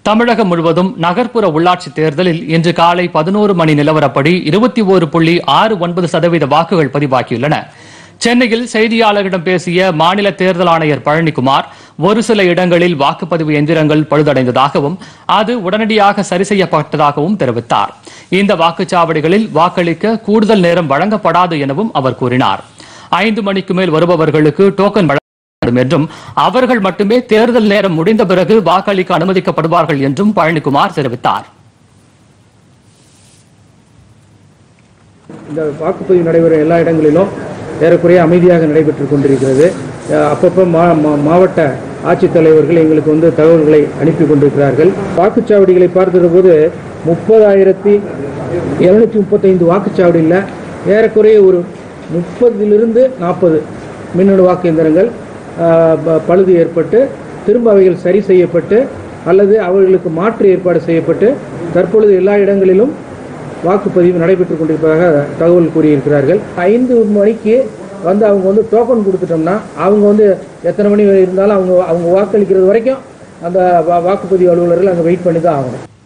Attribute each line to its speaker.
Speaker 1: தமிழகம் முழுவதும் நகர்ப்புற உள்ளாட்சி தேர்தலில் இன்று காலை பதினோரு மணி நிலவரப்படி இருபத்தி ஒரு புள்ளி ஆறு ஒன்பது சதவீத வாக்குகள் பதிவாகியுள்ளன சென்னையில் செய்தியாளர்களிடம் பேசிய மாநில தேர்தல் ஆணையர் பழனிக்குமார் ஒரு சில இடங்களில் வாக்குப்பதிவு எந்திரங்கள் பழுதடைந்ததாகவும் அது உடனடியாக சரி செய்யப்பட்டதாகவும் தெரிவித்தார் இந்த வாக்குச்சாவடிகளில் வாக்களிக்க கூடுதல் நேரம் வழங்கப்படாது எனவும் அவர் கூறினார் ஐந்து மணிக்கு மேல் வருபவர்களுக்கு டோக்கன் வழங்கப்படும் என்றும் அவர்கள் மட்டுமே தேர்தல் நேரம் முடிந்த பிறகு வாக்களிக்க அனுமதிக்கப்படுவார்கள் என்றும் பழனிக்குமார் தெரிவித்தார்
Speaker 2: இந்த வாக்குப்பதிவு நடைபெறும் எல்லா இடங்களிலும் ஏறக்குறைய அமைதியாக நடைபெற்றுக் கொண்டிருக்கிறது அஹ் அப்பப்போ மா மா- மாவட்ட ஆட்சித்தலைவர்கள் எங்களுக்கு வந்து தகவல்களை அனுப்பி கொண்டிருக்கிறார்கள் வாக்குச்சாவடிகளை பார்க்கிற போது முப்பதாயிரத்தி இருநூத்தி முப்பத்தைந்து வாக்குச்சாவடியில் ஏறக்குறைய ஒரு முப்பதிலிருந்து நாற்பது மின்னணு வாக்கு எந்திரங்கள் அஹ், ப- பழுது ஏற்பட்டு திரும்ப அவைகள் சரி செய்யப்பட்டு அல்லது அவர்களுக்கு மாற்று ஏற்பாடு செய்யப்பட்டு தற்பொழுது எல்லா இடங்களிலும் வாக்குப்பதிவு நடைபெற்றுக் கொண்டிருப்பதாக தகவல் கூறியிருக்கிறார்கள் ஐந்து மணிக்கு வந்து அவங்க வந்து டோக்கன் கொடுத்துட்டோம்னா அவங்க வந்து எத்தனை மணி வரை இருந்தாலும் அவங்க அவங்க வாக்களிக்கிறது வரைக்கும் அந்த வா- வாக்குப்பதிவு அலுவலர்கள் அங்கே வெயிட் பண்ணி தான் ஆகணும்